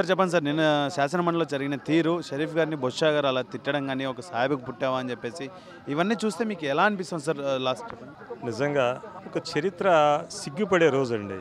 Sir చెప్పండి sir నిన్న శాసనమండలిలో జరిగిన తీరు షరీఫ్ గారిని బొత్సా గారు అలా తిట్టడం కానీ ఒక సాహెబ్కి పుట్టావా అని చెప్పేసి ఇవన్నీ చూస్తే మీకు ఎలా అనిపిస్తుంది సార్ లాస్ట్ చెప్పండి నిజంగా ఒక చరిత్ర సిగ్గుపడే రోజండి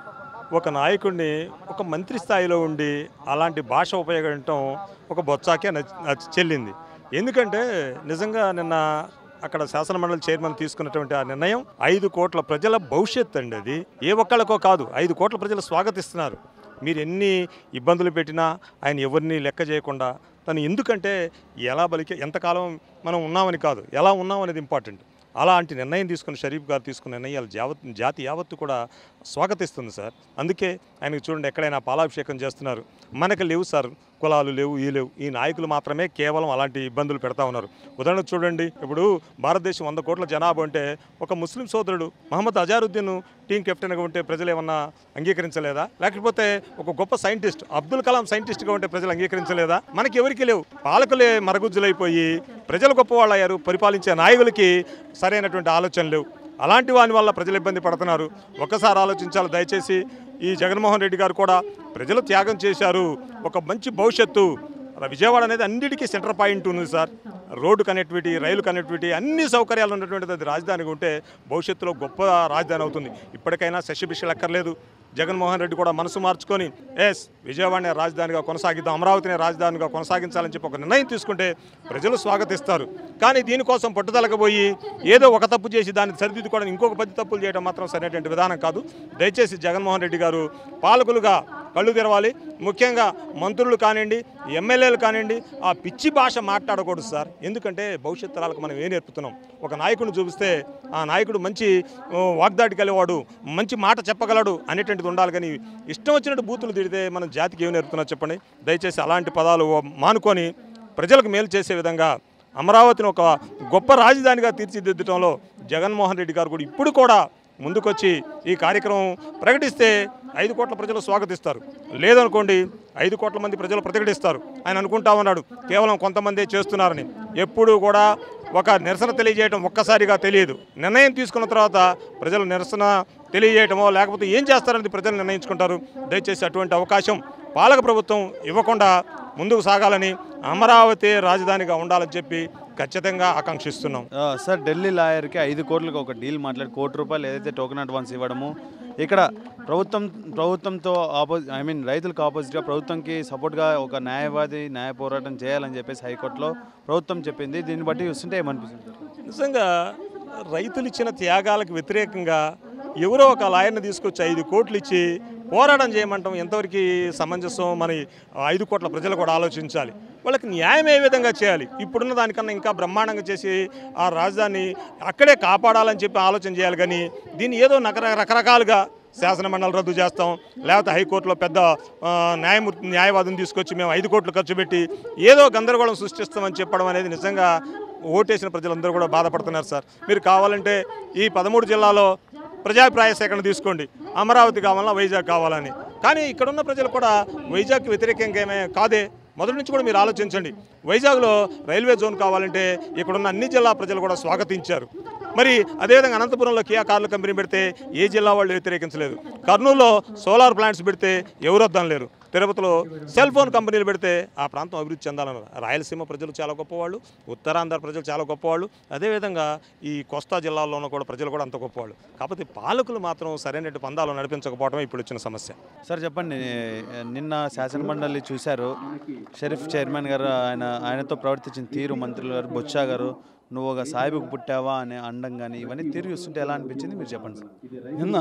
ఒక నాయకుడిని ఒక మంత్రి స్థాయిలో ఉండి అలాంటి భాష ఉపయోగించడం ఒక బొత్సాకే నచ్- నచ్- చెల్లింది ఎందుకంటే నిజంగా నిన్న అక్కడ శాసనమండలి చైర్మన్ తీసుకున్నటువంటి ఆ నిర్ణయం ఐదు కోట్ల ప్రజల భవిష్యత్ అండి అది ఏ ఒక్కళ్ళకో కాదు ఐదు కోట్ల ప్రజలు స్వాగతిస్తున్నారు మీరు ఎన్ని ఇబ్బందులు పెట్టినా ఆయన ఎవరిని లెక్క చేయకుండా తను ఎందుకంటే ఎలా బలికే ఎంతకాలం మనం ఉన్నామని కాదు ఎలా ఉన్నాం అనేది ఇంపార్టెంట్ అలాంటి నిర్ణయం తీసుకున్న షరీఫ్ గారు తీసుకున్న నిర్ణయాలు జావత్ జాతి యావత్తు కూడా స్వాగతిస్తుంది సార్ అందుకే ఆయనకు చూడండి ఎక్కడైనా పాలాభిషేకం చేస్తున్నారు మనకు లేవు సార్ కులాలు లేవు ఈ లేవు ఈ నాయకులు మాత్రమే కేవలం అలాంటి ఇబ్బందులు పెడతా ఉన్నారు ఉదాహరణకు చూడండి ఇప్పుడు భారతదేశం వంద కోట్ల జనాభా ఉంటే ఒక ముస్లిం సోదరుడు మహమ్మద్ అజారుద్దీన్ టీం కెప్టెన్గా ఉంటే ప్రజలు ఏమన్నా అంగీకరించలేదా లేకపోతే ఒక గొప్ప సైంటిస్ట్ అబ్దుల్ కలాం సైంటిస్ట్గా ఉంటే ప్రజలు అంగీకరించలేదా మనకి ఎవరికి లేవు పాలకులే మరగుజ్జులైపోయి ప్రజలు గొప్పవాళ్ళు అయ్యారు పరిపాలించే నాయకులకి సరైనటువంటి ఆలోచన లేవు అలాంటి వాని వల్ల ప్రజలు ఇబ్బంది పడుతున్నారు ఒక్కసారి ఆలోచించాలి దయచేసి ఈ జగన్మోహన్ రెడ్డి గారు కూడా ప్రజలు త్యాగం చేశారు ఒక మంచి భవిష్యత్తు విజయవాడ అనేది అన్నిటికీ సెంటర్ పాయింట్ ఉంది sir road connectivity rail connectivity అన్ని సౌకర్యాలు ఉన్నటువంటిది అది రాజధానిగా ఉంటే భవిష్యత్తులో గొప్ప రాజధాని అవుతుంది ఇప్పటికైనా శశిభిషలు ఎక్కర్లేదు జగన్మోహన్ రెడ్డి కూడా మనసు మార్చుకొని ఎస్ విజయవాడనే రాజధానిగా కొనసాగిద్దాం అమరావతిని రాజధానిగా కొనసాగించాలని చెప్పి ఒక నిర్ణయం తీసుకుంటే ప్రజలు స్వాగతిస్తారు కానీ దీనికోసం పట్టుదలకు పోయి ఏదో ఒక తప్పు చేసి దాన్ని సరిదిద్దుకోవడం ఇంకొక పది తప్పులు చేయడం మాత్రం సరైనటువంటి విధానం కాదు దయచేసి జగన్మోహన్ రెడ్డి గారు పాలకులుగా కళ్ళు తెరవాలి ముఖ్యంగా మంత్రులు కానివ్వండి ఎమ్మెల్యేలు కానివ్వండి ఆ పిచ్చి భాష మాట్లాడకూడదు సార్ ఎందుకంటే భవిష్యత్ తరాలకు మనం ఏం నేర్పుతున్నాం ఒక నాయకుడిని చూపిస్తే ఆ నాయకుడు మంచి ఓ, వాగ్దాటి కలివాడు మంచి మాట చెప్పగలడు అనేటువంటిది ఉండాలి కానీ ఇష్టం వచ్చినట్టు బూతులు తిడితే మనం జాతికి ఏం నేర్పుతున్నా చెప్పండి దయచేసి అలాంటి పదాలు మానుకొని ప్రజలకు మేలు చేసే విధంగా అమరావతిని ఒక గొప్ప రాజధానిగా తీర్చిదిద్దడంలో జగన్మోహన్ రెడ్డి గారు కూడా ఇప్పుడు కూడా ముందుకొచ్చి ఈ కార్యక్రమం ప్రకటిస్తే ఐదు కోట్ల ప్రజలు స్వాగతిస్తారు లేదనుకోండి ఐదు కోట్ల మంది ప్రజలు ప్రతిఘటిస్తారు ఆయన అనుకుంటా ఉన్నాడు కేవలం కొంతమందే చేస్తున్నారని ఎప్పుడూ కూడా ఒక నిరసన తెలియజేయడం ఒక్కసారిగా తెలియదు నిర్ణయం తీసుకున్న తర్వాత ప్రజలు నిరసన తెలియజేయటమో లేకపోతే ఏం చేస్తారనేది ప్రజలు నిర్ణయించుకుంటారు దయచేసి అటువంటి అవకాశం పాలక ప్రభుత్వం ఇవ్వకుండా ముందుకు సాగాలని అమరావతి రాజధానిగా ఉండాలని చెప్పి ఖచ్చితంగా ఆకాంక్షిస్తున్నాం ఆ, సార్ ఢిల్లీ లాయర్కి ఐదు కోట్లకు ఒక డీల్ మాట్లాడి కోటి రూపాయలు ఏదైతే టోకెన్ అడ్వాన్స్ ఇవ్వడము ఇక్కడ ప్రభుత్వం ప్రభుత్వంతో ఆపోజిట్ ఐ మీన్ రైతులకు ఆపోజిట్గా ప్రభుత్వంకి సపోర్ట్గా ఒక న్యాయవాది న్యాయ పోరాటం చేయాలని చెప్పేసి హైకోర్టులో ప్రభుత్వం చెప్పింది దీన్ని బట్టి చూస్తుంటే ఏమనిపిస్తుంది నిజంగా రైతులు ఇచ్చిన త్యాగాలకు వ్యతిరేకంగా ఎవరో ఒక లాయర్ని తీసుకొచ్చి ఐదు కోట్లు ఇచ్చి పోరాటం చేయమంటాం ఎంతవరకు సమంజసం మన ఐదు కోట్ల ప్రజలు కూడా ఆలోచించాలి వాళ్ళకి న్యాయం ఏ విధంగా చేయాలి ఇప్పుడున్న దానికన్నా ఇంకా బ్రహ్మాండంగా చేసి ఆ రాజధాని అక్కడే కాపాడాలని చెప్పి ఆలోచన చేయాలి కానీ దీన్ని ఏదో నకర రకరకాలుగా శాసనమండలి రద్దు చేస్తాం లేకపోతే హైకోర్టులో పెద్ద ఆ, న్యాయమూర్తి న్యాయవాదిని తీసుకొచ్చి మేము ఐదు కోట్లు ఖర్చు పెట్టి ఏదో గందరగోళం సృష్టిస్తామని చెప్పడం అనేది నిజంగా ఓటేసిన ప్రజలందరూ కూడా బాధపడుతున్నారు సార్ మీరు కావాలంటే ఈ పదమూడు జిల్లాలో ప్రజాభిప్రాయ సేకరణ తీసుకోండి అమరావతి కావాలన్నా వైజాగ్ కావాలని కానీ ఇక్కడున్న ప్రజలు కూడా వైజాగ్కి వ్యతిరేకంగా ఏమే కాదే మొదటి నుంచి కూడా మీరు ఆలోచించండి వైజాగ్లో రైల్వే జోన్ కావాలంటే ఇక్కడున్న అన్ని జిల్లా ప్రజలు కూడా స్వాగతించారు మరి అదేవిధంగా అనంతపురంలో కియా కార్ల కంపెనీ పెడితే ఏ జిల్లా వాళ్ళు వ్యతిరేకించలేదు కర్నూలులో సోలార్ ప్లాంట్స్ పెడితే ఎవరు వద్దాం లేరు తిరుపతిలో సెల్ ఫోన్ కంపెనీలు పెడితే ఆ ప్రాంతం అభివృద్ధి చెందాలన్నారు రాయలసీమ ప్రజలు చాలా గొప్పవాళ్ళు ఉత్తరాంధ్ర ప్రజలు చాలా గొప్పవాళ్ళు అదేవిధంగా ఈ కోస్తా జిల్లాల్లోనూ కూడా ప్రజలు కూడా అంత గొప్పవాళ్ళు కాకపోతే పాలకులు మాత్రం సరైన పందాలు నడిపించకపోవడమే ఇప్పుడు వచ్చిన సమస్య సార్ చెప్పండి నిన్న శాసనమండలి చూశారు షరీఫ్ చైర్మన్ గారు ఆయన ఆయనతో ప్రవర్తించిన తీరు మంత్రులు గారు బొత్సా గారు నువ్వు ఒక సాహిబుకు పుట్టావా అనే అండం కానీ ఇవన్నీ తీరు చూస్తుంటే ఎలా అనిపించింది మీరు చెప్పండి సార్ నిన్న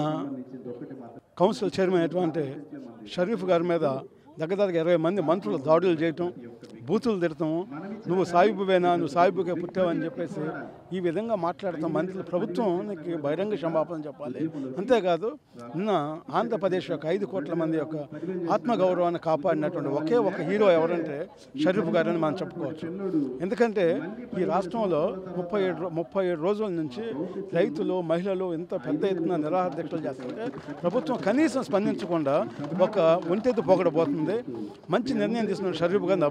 కౌన్సిల్ చైర్మన్ అయినటువంటి షరీఫ్ గారి మీద దగ్గర దగ్గర ఇరవై మంది మంత్రులు దాడులు చేయటం బూతులు తిడటం నువ్వు సాహిబువేనా నువ్వు సాహిబుకే పుట్టావని చెప్పేసి ఈ విధంగా మాట్లాడతాం మంత్రులు ప్రభుత్వానికి బహిరంగ క్షమాపణ చెప్పాలి అంతేకాదు నిన్న ఆంధ్రప్రదేశ్ యొక్క ఐదు కోట్ల మంది యొక్క ఆత్మగౌరవాన్ని కాపాడినటువంటి ఒకే ఒక హీరో ఎవరంటే షరీఫ్ గారని మనం చెప్పుకోవచ్చు ఎందుకంటే ఈ రాష్ట్రంలో ముప్పై ఏడు రో- ముప్పై ఏడు రోజుల నుంచి రైతులు మహిళలు ఎంత పెద్ద ఎత్తున నిరాహార దీక్షలు చేస్తుంటే ప్రభుత్వం కనీసం స్పందించకుండా ఒక ఒంటెత్తు పొగడబోతుంది మంచి నిర్ణయం తీసుకున్న షరీఫ్ గారిని అభినందిస్తున్నాను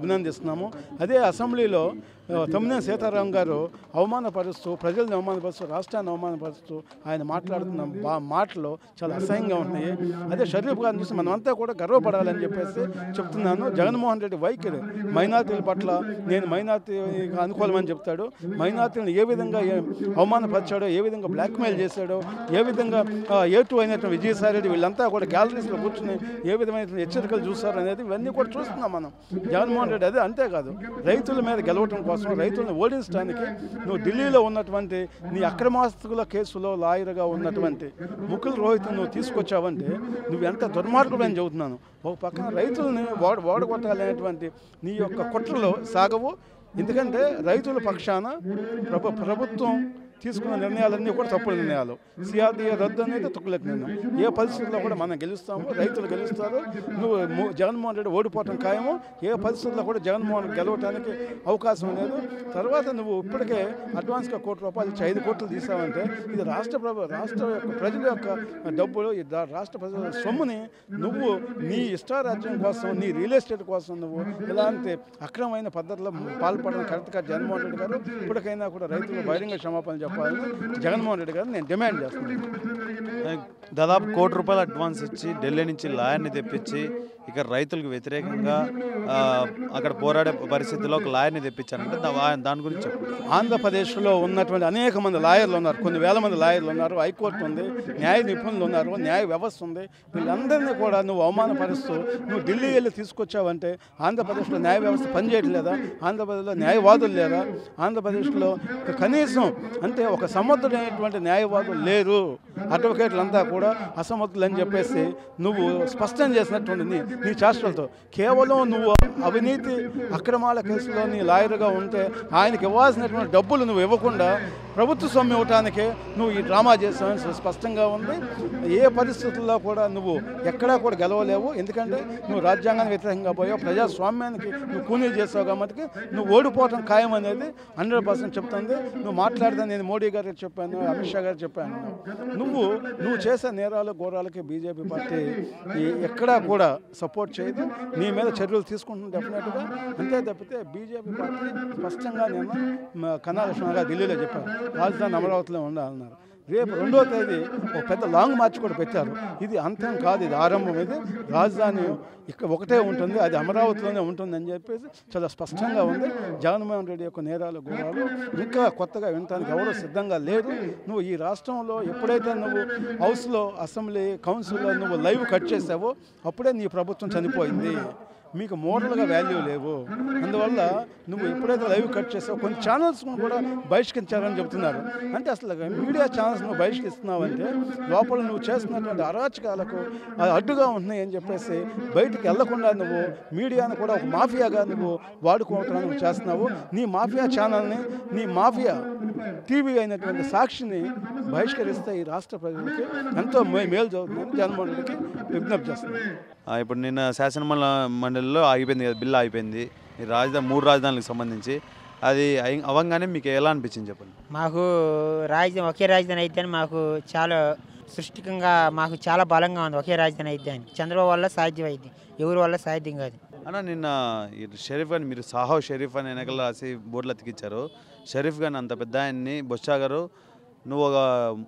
చేస్తున్నాము అదే అసెంబ్లీలో ఆ, తమ్మినేని సీతారాం గారు అవమానపరుస్తూ ప్రజల్ని అవమానపరుస్తూ రాష్ట్రాన్ని అవమానపరుస్తూ ఆయన మాట్లాడుతున్న బా మాటలు చాలా అసహ్యంగా ఉన్నాయి అదే షరీఫ్ గారిని చూసి మనమంతా కూడా గర్వపడాలని చెప్పేసి చెప్తున్నాను జగన్మోహన్ రెడ్డి వైఖరి మైనార్టీల పట్ల నేను మైనార్టీకి అనుకూలమని చెప్తాడు మైనార్టీలను ఏ విధంగా ఏ- అవమానపరిచాడో ఏ విధంగా బ్లాక్మెయిల్ చేశాడో ఏ విధంగా ఏ టూ అయినటువంటి విజయసాయి రెడ్డి వీళ్ళంతా కూడా గ్యాలరీస్లో కూర్చుని ఏ విధమైన హెచ్చరికలు చూస్తారు అనేది ఇవన్నీ కూడా చూస్తున్నాం మనం జగన్మోహన్ రెడ్డి అదే అంతేకాదు రైతుల మీద గెలవటం కోసం రైతులను ఓడించడానికి నువ్వు ఢిల్లీలో ఉన్నటువంటి నీ అక్రమాస్తుల కేసులో లాయర్గా ఉన్నటువంటి ముకుల్ రోహిత్ నువ్వు తీసుకొచ్చావంటే నువ్వు ఎంత దుర్మార్గుడు అని చెబుతున్నాను ఒక పక్కన రైతులని ఓడ ఓడగొట్టాలనేటువంటి నీ యొక్క కుట్రలో సాగవు ఎందుకంటే రైతుల పక్షాన ప్రభు ప్రభుత్వం తీసుకున్న నిర్ణయాలన్నీ కూడా తప్పుడు నిర్ణయాలు సిఆర్డీఏ రద్దు అనేది తొక్కులకు నిర్ణయం ఏ పరిస్థితుల్లో కూడా మనం గెలుస్తాము రైతులు గెలుస్తారు నువ్వు ము- జగన్మోహన్ రెడ్డి ఓడిపోవటం ఖాయము ఏ పరిస్థితుల్లో కూడా జగన్మోహన్ గెలవటానికి అవకాశం లేదు తర్వాత నువ్వు ఇప్పటికే అడ్వాన్స్గా కోటి రూపాయలు ఇచ్చి ఐదు కోట్లు తీసావంటే ఇది రాష్ట్ర ప్రభు రాష్ట్ర యొక్క ప్రజల యొక్క డబ్బులు ఈ దా- రాష్ట్ర ప్రజల సొమ్ముని నువ్వు నీ ఇష్టారాజ్యం కోసం నీ రియల్ ఎస్టేట్ కోసం నువ్వు ఇలాంటి అక్రమమైన పద్ధతిలో పాల్పడడం కరెక్ట్గా జగన్మోహన్ రెడ్డి గారు ఇప్పటికైనా కూడా రైతులు బహిరంగ క్షమాపణ చెప్పాలని జగన్మోహన్ రెడ్డి గారు నేను డిమాండ్ చేస్తున్నాను దాదాపు కోటి రూపాయలు అడ్వాన్స్ ఇచ్చి ఢిల్లీ నుంచి లాయర్ని తెప్పించి ఇక రైతులకు వ్యతిరేకంగా ఆ, అక్కడ పోరాడే పరిస్థితిలో ఒక లాయర్ని తెప్పించారంటే దా- వా- దాని గురించి చెప్పండి ఆంధ్రప్రదేశ్లో ఉన్నటువంటి అనేక మంది లాయర్లు ఉన్నారు కొన్ని వేల మంది లాయర్లు ఉన్నారు హైకోర్టు ఉంది న్యాయ నిపుణులు ఉన్నారు న్యాయ వ్యవస్థ ఉంది వీళ్ళందరినీ కూడా నువ్వు అవమానపరుస్తూ నువ్వు ఢిల్లీ వెళ్ళి తీసుకొచ్చావంటే ఆంధ్రప్రదేశ్లో న్యాయ వ్యవస్థ పనిచేయట్లేదా ఆంధ్రప్రదేశ్లో న్యాయవాదులు లేరా ఆంధ్రప్రదేశ్లో ఒక కనీసం అంటే ఒక సమర్థుడైనటువంటి న్యాయవాదులు లేరు అడ్వకేట్లంతా కూడా అసమర్థులు అని చెప్పేసి నువ్వు స్పష్టం చేసినటువంటి నీ నీ చేష్టలతో కేవలం నువ్వు అవినీతి అక్రమాల కేసులో నీ లాయర్గా ఉంటే ఆయనకి ఇవ్వాల్సినటువంటి డబ్బులు నువ్వు ఇవ్వకుండా ప్రభుత్వ సొమ్ము ఇవ్వటానికే నువ్వు ఈ డ్రామా చేస్తావని స్ప- స్పష్టంగా ఉంది ఏ పరిస్థితుల్లో కూడా నువ్వు ఎక్కడా కూడా గెలవలేవు ఎందుకంటే నువ్వు రాజ్యాంగానికి వ్యతిరేకంగా పోయావు ప్రజాస్వామ్యానికి నువ్వు కూనీ చేసావు కాబట్టి నువ్వు ఓడిపోవటం ఖాయం అనేది హండ్రెడ్ పర్సెంట్ చెప్తుంది నువ్వు మాట్లాడితే నేను మోడీ గారికి చెప్పాను అమిత్ షా గారికి చెప్పాను నువ్వు నువ్వు చేసే నేరాలు ఘోరాలకి బీజేపీ పార్టీ ఈ- ఎక్కడా కూడా సపోర్ట్ చేయదు నీ మీద చర్యలు తీసుకుంటుంది డెఫినెట్గా అంతే తప్పితే బీజేపీ పార్టీ స్పష్టంగా నిన్న మ- కన్నా లక్ష్మణ్ ఢిల్లీలో చెప్పారు రాజధాని అమరావతిలో ఉండాలన్నారు రేపు రెండో తేదీ ఒక పెద్ద లాంగ్ మార్చ్ కూడా పెట్టారు ఇది అంతం కాదు ఇది ఆరంభం ఇది రాజధాని ఇక్కడ ఒకటే ఉంటుంది అది అమరావతిలోనే ఉంటుంది అని చెప్పేసి చాలా స్పష్టంగా ఉంది జగన్మోహన్ రెడ్డి యొక్క నేరాలు ఘోరాలు ఇంకా కొత్తగా వినటానికి ఎవరూ సిద్ధంగా లేదు నువ్వు ఈ రాష్ట్రంలో ఎప్పుడైతే నువ్వు హౌస్లో అసెంబ్లీ కౌన్సిల్లో నువ్వు లైవ్ కట్ చేసావో అప్పుడే నీ ప్రభుత్వం చనిపోయింది మీకు మోరల్గా వాల్యూ లేవు అందువల్ల నువ్వు ఎప్పుడైతే లైవ్ కట్ చేసావో కొన్ని ఛానల్స్ కూడా బహిష్కరించారని చెప్తున్నారు అంటే అసలు మీడియా ఛానల్స్ నువ్వు బహిష్కరిస్తున్నావంటే లోపల నువ్వు చేస్తున్నటువంటి అరాచకాలకు అది అడ్డుగా ఉంటున్నాయి అని చెప్పేసి బయటికి వెళ్లకుండా నువ్వు మీడియాను కూడా ఒక మాఫియాగా నువ్వు వాడుకోవటం నువ్వు చేస్తున్నావు నీ మాఫియా ఛానల్ని నీ మాఫియా టీవీ అయినటువంటి సాక్షిని బహిష్కరిస్తే ఈ రాష్ట్ర ప్రజలకి ఎంతో మే- మేలు జరుగుతుందని జగన్మోహన్ రెడ్డికి విజ్ఞప్తి చేస్తున్నాను ఆ, ఇప్పుడు నిన్న శాసన మండ- మండలిలో ఆగిపోయింది కదా బిల్లు ఆగిపోయింది ఈ రాజధాని మూడు రాజధానులకు సంబంధించి అది అయి- అవ్వగానే మీకు ఎలా అనిపించింది చెప్పండి మాకు రాజధాని ఒకే రాజధాని అయితే మాకు చాలా సృష్టికంగా మాకు చాలా బలంగా ఉంది ఒకే రాజధాని అయితే అని చంద్రబాబు వల్ల సాధ్యం అయింది ఎవరి వల్ల సాధ్యం కాదు అన్న నిన్న ఈ షరీఫ్ గారిని మీరు సాహో షరీఫ్ అని వెనకాల రాసి బోర్డులో అతికిచ్చారు షరీఫ్ గారిని అంత పెద్ద ఆయన్ని బొచ్చా గారు నువ్వు ఒక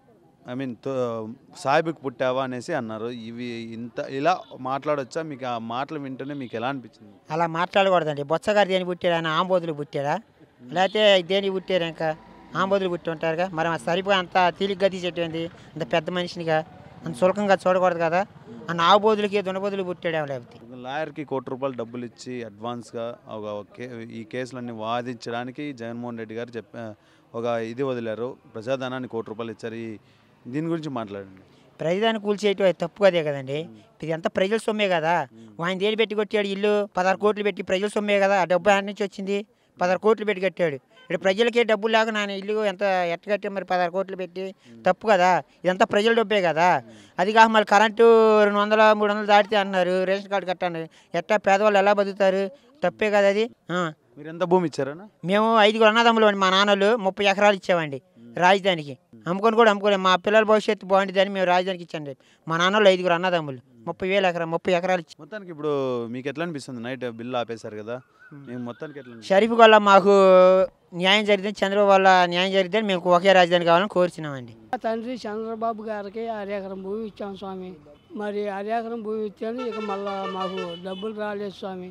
ఐ మీన్ సాహిబుకి పుట్టావా అనేసి అన్నారు ఇవి ఇంత ఇలా మాట్లాడొచ్చా మీకు ఆ మాటలు వింటేనే మీకు ఎలా అనిపించింది అలా మాట్లాడకూడదండి బొచ్చగారు దేని పుట్టాడు ఆయన ఆంబోతులు పుట్టాడా లేకపోతే దేనికి పుట్టారు ఇంకా ఆంబోతులు పుట్టి ఉంటారుగా మరి ఆ సరిపోయి అంత తేలిగ్గా తీసేటువంటి అంత పెద్ద మనిషినిగా అంత సులకంగా చూడకూడదు కదా అన్న ఆబోతులకి దునబోతులు పుట్టాడేమో లేకపోతే లాయర్కి కోటి రూపాయలు డబ్బులు ఇచ్చి అడ్వాన్స్గా ఒక కే ఈ కేసులన్నీ వాదించడానికి జగన్మోహన్ రెడ్డి గారు చెప్ప ఒక ఇది వదిలారు ప్రజాధనాన్ని కోటి రూపాయలు ఇచ్చారు ఈ దీని గురించి మాట్లాడండి ప్రజలను కూల్చేయటం అది తప్పు కదే కదండి ఇది అంతా ప్రజల సొమ్మే కదా ఆయన దేని పెట్టి కొట్టాడు ఇల్లు పదహారు కోట్లు పెట్టి ప్రజల సొమ్మే కదా ఆ డబ్బు ఆయన నుంచి వచ్చింది పదహారు కోట్లు పెట్టి కట్టాడు ఇప్పుడు ప్రజలకే డబ్బులు లేక నాయన ఇల్లు ఎంత ఎట్ట కట్టే మరి పదహారు కోట్లు పెట్టి తప్పు కదా ఇదంతా ప్రజల డబ్బే కదా అది కాక మళ్ళీ కరెంటు రెండు వందల మూడు వందలు దాటితే అన్నారు రేషన్ కార్డు కట్టండి ఎట్టా పేదవాళ్ళు ఎలా బతుకుతారు తప్పే కదా అది ఆ. మీరు ఎంత భూమి ఇచ్చారన్నా మేము ఐదుగురు అన్నదమ్ములు అండి మా నాన్నలు ముప్పై ఎకరాలు ఇచ్చామండి రాజధానికి అమ్ముకొని కూడా అమ్ముకోలేము మా పిల్లల భవిష్యత్తు బాగుంటుందని మేము రాజధానికి ఇచ్చాండి మా నాన్నలో ఐదుగురు అన్నదమ్ములు ముప్పై వేల ఎకరా ముప్పై ఎకరాలు ఇచ్చి మొత్తానికి ఇప్పుడు మీకు ఎట్లా అనిపిస్తుంది నైట్ బిల్లు ఆపేశారు కదా మీకు మొత్తానికి ఎట్లా అనిపిస్తుంది? షరీఫ్ వల్ల మాకు న్యాయం జరిగితే చంద్రబాబు వల్ల న్యాయం జరిగితే మేము ఒకే రాజధాని కావాలని కోరుచున్నామండి మా తండ్రి చంద్రబాబు గారికి అరెకరం భూమి ఇచ్చాం స్వామి మరి అరెకరం భూమి ఇచ్చాను ఇక మళ్ళా మాకు డబ్బులు రాలేదు స్వామి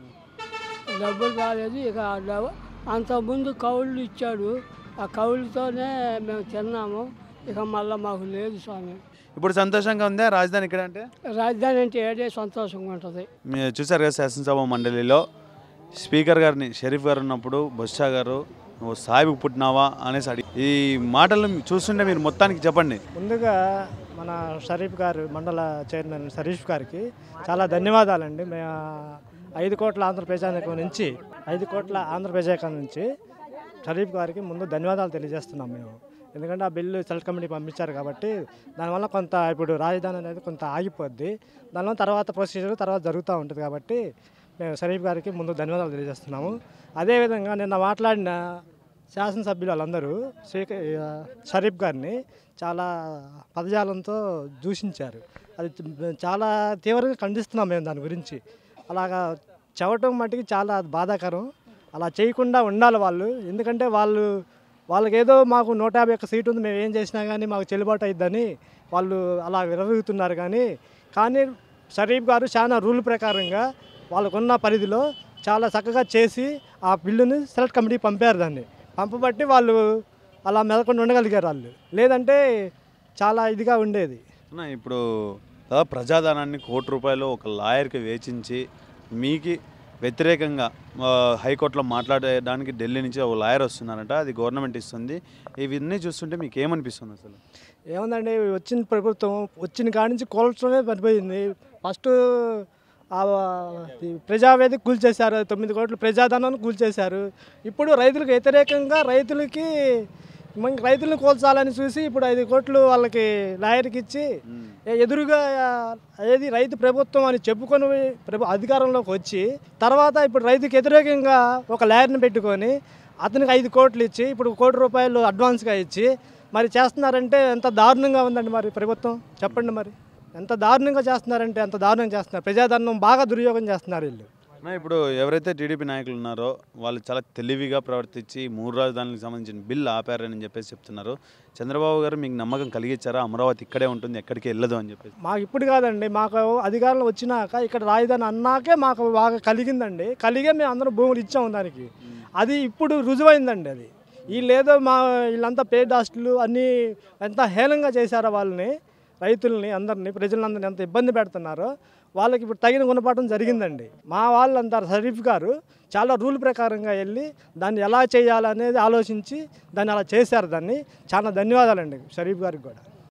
డబ్బులు రాలేదు ఇక ఆ డబ్బు- అంతకుముందు కౌళ్ళు ఇచ్చాడు ఆ కౌలుతోనే మేము తిన్నాము ఇక మళ్ళీ మాకు లేదు స్వామి ఇప్పుడు సంతోషంగా ఉందా రాజధాని ఇక్కడ అంటే రాజధాని అంటే ఏడే సంతోషంగా ఉంటుంది మీరు చూసారు కదా శాసనసభ మండలిలో స్పీకర్ గారిని షరీఫ్ గారు ఉన్నప్పుడు బొత్స గారు నువ్వు సాయిబుకు పుట్టినావా అనేసి అడిగి ఈ మాటలు చూస్తుంటే మీరు మొత్తానికి చెప్పండి ముందుగా మన షరీఫ్ గారు మండల చైర్మన్ షరీఫ్ గారికి చాలా ధన్యవాదాలండి మే ఐదు కోట్ల ఆంధ్ర ప్రజానికం నుంచి ఐదు కోట్ల ఆంధ్ర ప్రజానికం నుంచి షరీఫ్ గారికి ముందు ధన్యవాదాలు తెలియజేస్తున్నాం మేము ఎందుకంటే ఆ బిల్లు సెలెక్ట్ కమిటీ పంపించారు కాబట్టి దానివల్ల కొంత ఇప్పుడు రాజధాని అనేది కొంత ఆగిపోద్ది దానివల్ల తర్వాత ప్రొసీజర్ తర్వాత జరుగుతూ ఉంటుంది కాబట్టి మేము షరీఫ్ గారికి ముందు ధన్యవాదాలు తెలియజేస్తున్నాము అదేవిధంగా నిన్న మాట్లాడిన శాసనసభ్యులు వాళ్ళందరూ శ్రీక ఆ, షరీఫ్ గారిని చాలా పదజాలంతో దూషించారు అది చ- చాలా తీవ్రంగా ఖండిస్తున్నాం మేము దాని గురించి అలాగా చెవటం మటుకి చాలా బాధాకరం అలా చేయకుండా ఉండాలి వాళ్ళు ఎందుకంటే వాళ్ళు వాళ్ళకి ఏదో మాకు నూట యాభై ఒక్క సీటు ఉంది మేము ఏం చేసినా కానీ మాకు చెల్లుబాటు అయిద్దని వాళ్ళు అలా విరవీగుతున్నారు కానీ కానీ షరీఫ్ గారు చాలా రూల్ ప్రకారంగా వాళ్ళకున్న పరిధిలో చాలా చక్కగా చేసి ఆ బిల్లుని సెలెక్ట్ కమిటీ పంపారు దాన్ని పంపబట్టి వాళ్ళు అలా మెదకుండా ఉండగలిగారు వాళ్ళు లేదంటే చాలా ఇదిగా ఉండేది అన్న, ఇప్పుడు దాదాపు ప్రజాధనాన్ని కోటి రూపాయలు ఒక లాయర్కి వేచించి మీకు వ్యతిరేకంగా ఆ, హైకోర్టులో మాట్లాడడానికి ఢిల్లీ నుంచి ఒక లాయర్ వస్తున్నారంట అది గవర్నమెంట్ ఇస్తుంది ఇవన్నీ చూస్తుంటే మీకు ఏమనిపిస్తుంది అసలు ఏముందండి వచ్చిన ప్రభుత్వం వచ్చిన కాడి నుంచి కూల్చడమే పడిపోయింది ఫస్ట్ ఆ ఈ ప్రజావేదిక కూల్చేశారు తొమ్మిది కోట్లు ప్రజాధనాన్ని కూల్చేశారు ఇప్పుడు రైతులకు వ్యతిరేకంగా రైతులకి మనకి రైతులను కూల్చాలని చూసి ఇప్పుడు ఐదు కోట్లు వాళ్ళకి లాయర్కి ఇచ్చి ఏ- ఎదురుగా ఏది రైతు ప్రభుత్వం అని చెప్పుకొని ప్రభు అధికారంలోకి వచ్చి తర్వాత ఇప్పుడు రైతుకి వ్యతిరేకంగా ఒక లాయర్ని పెట్టుకొని అతనికి ఐదు కోట్లు ఇచ్చి ఇప్పుడు కోటి రూపాయలు అడ్వాన్స్గా ఇచ్చి మరి చేస్తున్నారంటే ఎంత దారుణంగా ఉందండి మరి ప్రభుత్వం చెప్పండి మరి ఎంత దారుణంగా చేస్తున్నారంటే ఎంత దారుణంగా చేస్తున్నారు ప్రజాధనం బాగా దుర్యోగం చేస్తున్నారు వీళ్ళు అన్న, ఇప్పుడు ఎవరైతే టీడీపీ నాయకులు ఉన్నారో వాళ్ళు చాలా తెలివిగా ప్రవర్తించి మూడు రాజధానులకు సంబంధించిన బిల్ ఆపారని చెప్పేసి చెప్తున్నారు చంద్రబాబు గారు మీకు నమ్మకం కలిగించారా అమరావతి ఇక్కడే ఉంటుంది ఎక్కడికి వెళ్ళదు అని చెప్పేసి మాకు ఇప్పుడు కాదండి మాకు అధికారంలో వచ్చినాక ఇక్కడ రాజధాని అన్నాకే మాకు బాగా కలిగిందండి కలిగే మేము అందరం భూములు ఇచ్చాము దానికి అది ఇప్పుడు రుజువైందండి అది వీళ్ళు ఏదో మా వీళ్ళంతా పేడ్ హాస్టల్ అన్నీ ఎంత హేళంగా చేశారో వాళ్ళని రైతుల్ని అందరినీ ప్రజలందరినీ ఎంత ఇబ్బంది పెడుతున్నారో వాళ్ళకి ఇప్పుడు తగిన గుణపాఠం జరిగిందండి మా వాళ్ళంతా షరీఫ్ గారు చాలా రూల్ ప్రకారంగా వెళ్ళి దాన్ని ఎలా చేయాలనేది ఆలోచించి దాన్ని అలా చేశారు దాన్ని చాలా ధన్యవాదాలండి షరీఫ్ గారికి కూడా